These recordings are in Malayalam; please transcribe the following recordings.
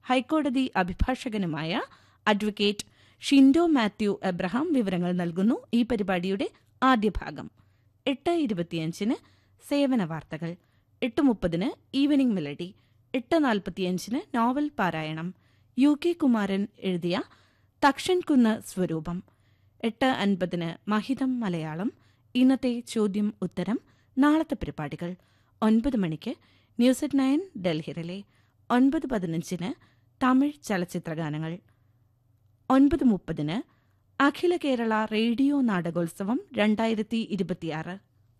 ഹൈക്കോടതി അഭിഭാഷകനുമായ അഡ്വക്കേറ്റ് ഷിൻഡോ മാത്യു എബ്രഹാം വിവരങ്ങൾ നൽകുന്നു ഈ പരിപാടിയുടെ ആദ്യ ഭാഗം എട്ട് ഇരുപത്തിയഞ്ചിന് സേവന വാർത്തകൾ എട്ട് മുപ്പതിന് ഈവനിംഗ് മെലഡി എട്ട് നാൽപ്പത്തിയഞ്ചിന് നോവൽ പാരായണം യു കെ കുമാരൻ എഴുതിയ തക്ഷൻ കുന്ന് സ്വരൂപം എട്ട് അൻപതിന് മഹിതം മലയാളം ഇന്നത്തെ ചോദ്യം ഉത്തരം നാളത്തെ പരിപാടികൾ ഒൻപത് മണിക്ക് ന്യൂസ് അറ്റ് നയൻ ഡൽഹിയിലെ ഒൻപത് പതിനഞ്ചിന് തമിഴ് ചലച്ചിത്രഗാനങ്ങൾ ഒൻപത് മുപ്പതിന് അഖില കേരള റേഡിയോ നാടകോത്സവം രണ്ടായിരത്തി ഇരുപത്തിയാറ്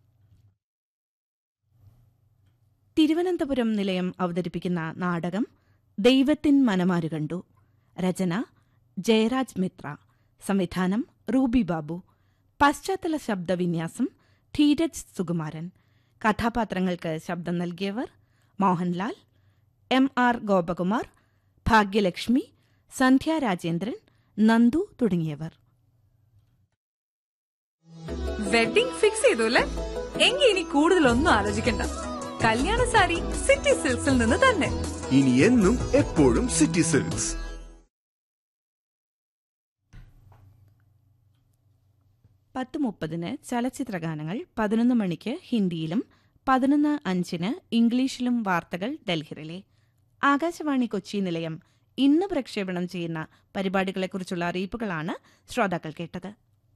തിരുവനന്തപുരം നിലയം അവതരിപ്പിക്കുന്ന നാടകം ദൈവത്തിൻ മനമാരു കണ്ടു രചന ജയരാജ് മിത്ര സംവിധാനം റൂബി ബാബു പശ്ചാത്തല ശബ്ദവിന്യാസം ധീരജ് സുകുമാരൻ കഥാപാത്രങ്ങൾക്ക് ശബ്ദം നൽകിയവർ മോഹൻലാൽ എം ആർ ഗോപകുമാർ ഭാഗ്യലക്ഷ്മി സന്ധ്യ രാജേന്ദ്രൻ നന്ദു തുടങ്ങിയവർ വെഡിംഗ് ഫിക്സ് ചെയ്തു അല്ലേ എങ്കിൽ ഇനി കൂടുതലൊന്നും ആലോചിക്കണ്ട കല്യാണ സാരി സിറ്റി സിൽക്സിൽ നിന്ന് തന്നെ ഇനി എന്നും എപ്പോഴും സിറ്റി സിൽക്സ് പത്ത് മുപ്പതിന് ചലച്ചിത്രഗാനങ്ങൾ പതിനൊന്ന് മണിക്ക് ഹിന്ദിയിലും പതിനൊന്ന് അഞ്ചിന് ഇംഗ്ലീഷിലും വാർത്തകൾ ഡൽഹിയിലെ ആകാശവാണി കൊച്ചി നിലയം ഇന്ന് പ്രക്ഷേപണം ചെയ്യുന്ന പരിപാടികളെക്കുറിച്ചുള്ള അറിയിപ്പുകളാണ് ശ്രോതാക്കൾ കേട്ടത്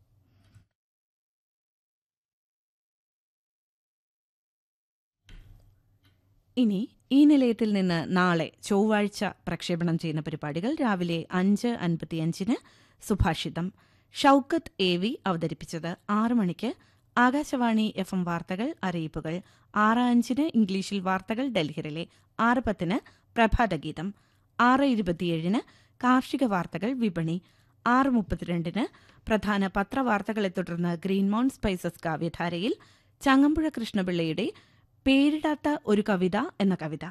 ഇനി ഈ നിലയത്തിൽ നിന്ന് നാളെ ചൊവ്വാഴ്ച പ്രക്ഷേപണം ചെയ്യുന്ന പരിപാടികൾ രാവിലെ അഞ്ച് അൻപത്തിയഞ്ചിന് സുഭാഷിതം ഷൌക്കത്ത് എ വി അവതരിപ്പിച്ചത് ആറ് മണിക്ക് ആകാശവാണി എഫ് എം വാർത്തകൾ അറിയിപ്പുകൾ ആറ് അഞ്ചിന് ഇംഗ്ലീഷിൽ വാർത്തകൾ ഡൽഹിയിലെ ആറ് പത്തിന് പ്രഭാതഗീതം ആറ് ഇരുപത്തിയേഴിന് കാർഷിക വാർത്തകൾ വിപണി ആറ് മുപ്പത്തിരണ്ടിന് പ്രധാന പത്രവാർത്തകളെ തുടർന്ന് ഗ്രീൻമോൺ സ്പൈസസ് കാവ്യധാരയിൽ ചങ്ങമ്പുഴ കൃഷ്ണപിള്ളയുടെ പേരിടാത്ത ഒരു കവിത എന്ന കവിത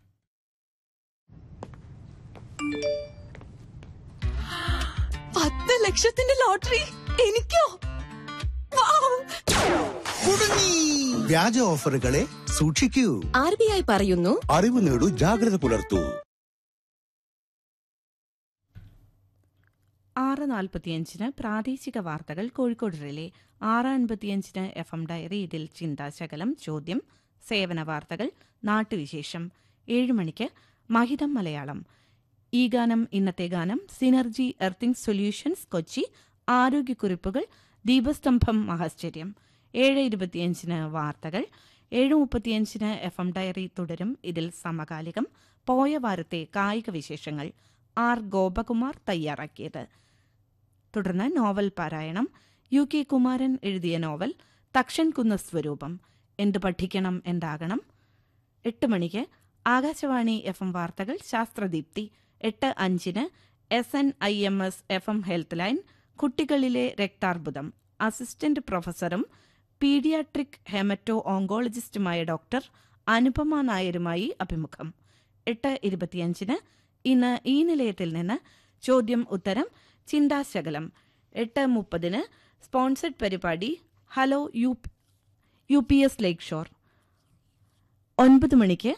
പത്ത് ലക്ഷത്തിന്റെ ലോട്ടറി എനിക്കോ കുടുങ്ങി വ്യാജ ഓഫറുകളെ സൂക്ഷിക്കൂ ആർ ബി ഐ പറയുന്നു അറിവ് നേടൂ ജാഗ്രത പുലർത്തൂ ആറ് നാൽപ്പത്തിയഞ്ചിന് പ്രാദേശിക വാർത്തകൾ കോഴിക്കോട് റിലേ ആറ് അൻപത്തിയഞ്ചിന് എഫ് എം ഡയറി ഇതിൽ ചിന്താശകലം ചോദ്യം സേവന വാർത്തകൾ നാട്ടുവിശേഷം ഏഴ് മണിക്ക് മഹിതം മലയാളം ഈ ഗാനം ഇന്നത്തെ ഗാനം സിനർജി എർത്തിങ് സൊല്യൂഷൻസ് കൊച്ചി ആരോഗ്യക്കുറിപ്പുകൾ ദീപസ്തംഭം മഹാശ്ചര്യം ഏഴ് ഇരുപത്തിയഞ്ചിന് വാർത്തകൾ ഏഴ് മുപ്പത്തിയഞ്ചിന് എഫ് എം ഡയറി തുടരും ഇതിൽ സമകാലികം പോയ വാരത്തെ കായിക വിശേഷങ്ങൾ ആർ ഗോപകുമാർ തയ്യാറാക്കിയത് തുടർന്ന് നോവൽ പാരായണം യു കെ കുമാരൻ എഴുതിയ നോവൽ തക്ഷൻ കുന്ന സ്വരൂപം എന്ത് പഠിക്കണം എന്താകണം എട്ട് മണിക്ക് ആകാശവാണി എഫ് എം വാർത്തകൾ ശാസ്ത്രദീപ്തി എട്ട് അഞ്ചിന് S N I M S F M health line കുട്ടികളിലെ രക്താർബുദം അസിസ്റ്റന്റ് പ്രൊഫസറും പീഡിയാട്രിക് ഹെമറ്റോ ഓങ്കോളജിസ്റ്റുമായ ഡോക്ടർ അനുപമ നായരുമായി അഭിമുഖം എട്ട് ഇരുപത്തിയഞ്ചിന് ഇന്ന് ഈ നിലയത്തിൽ നിന്ന് ചോദ്യം ഉത്തരം ചിന്താശകലം എട്ട് മുപ്പതിന് സ്പോൺസർഡ് പരിപാടി hello U U P S lake shore ഒൻപത് മണിക്ക്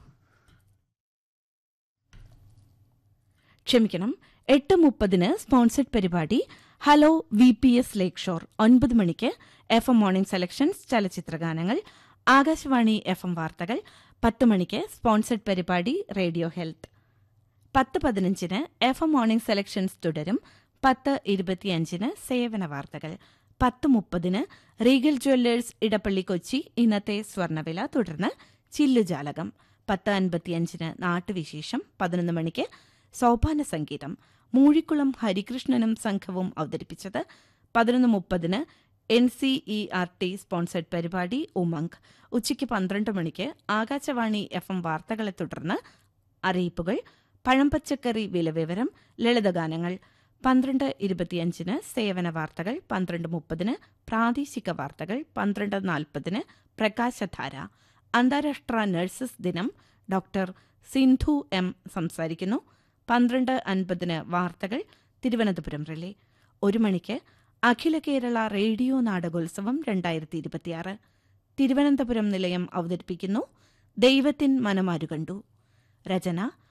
ക്ഷമിക്കണം എട്ട് മുപ്പതിന് സ്പോൺസർഡ് പരിപാടി hello V P S lake shore ഒൻപത് മണിക്ക് എഫ് എം മോർണിംഗ് സെലക്ഷൻസ് ചലച്ചിത്രഗാനങ്ങൾ ആകാശവാണി എഫ് എം വാർത്തകൾ പത്ത് മണിക്ക് സ്പോൺസർഡ് പരിപാടി റേഡിയോ ഹെൽത്ത് പത്ത് പതിനഞ്ചിന് എഫ് എം മോർണിംഗ് സെലക്ഷൻസ് തുടരും പത്ത് ഇരുപത്തിയഞ്ചിന് സേവന വാർത്തകൾ പത്ത് മുപ്പതിന് റീഗൽ ജ്വല്ലേഴ്സ് ഇടപ്പള്ളി കൊച്ചി ഇന്നത്തെ സ്വർണ്ണവില തുടർന്ന് ചില്ലുജാലകം പത്ത് അൻപത്തിയഞ്ചിന് നാട്ടുവിശേഷം പതിനൊന്ന് മണിക്ക് സോപാന സംഗീതം മൂഴിക്കുളം ഹരികൃഷ്ണനും സംഘവും അവതരിപ്പിച്ചത് പതിനൊന്ന് മുപ്പതിന് N C E R T sponsored പരിപാടി ഉമംഗ് ഉച്ചയ്ക്ക് പന്ത്രണ്ട് മണിക്ക് ആകാശവാണി എഫ് എം വാർത്തകളെ തുടർന്ന് അറിയിപ്പുകൾ പഴംപച്ചക്കറി വിലവിവരം ലളിതഗാനങ്ങൾ പന്ത്രണ്ട് ഇരുപത്തിയഞ്ചിന് സേവന വാർത്തകൾ പന്ത്രണ്ട് മുപ്പതിന് പ്രാദേശിക വാർത്തകൾ പന്ത്രണ്ട് നാൽപ്പതിന് പ്രകാശധാര അന്താരാഷ്ട്ര നഴ്സസ് ദിനം ഡോക്ടർ സിന്ധു എം സംസാരിക്കുന്നു പന്ത്രണ്ട് അൻപതിന് വാർത്തകൾ തിരുവനന്തപുരം റിലേ ഒരു മണിക്ക് അഖില കേരള റേഡിയോ നാടകോത്സവം രണ്ടായിരത്തി ഇരുപത്തിയാറ് തിരുവനന്തപുരം നിലയം അവതരിപ്പിക്കുന്നു ദൈവത്തിൻ മനമാരു കണ്ടു രചന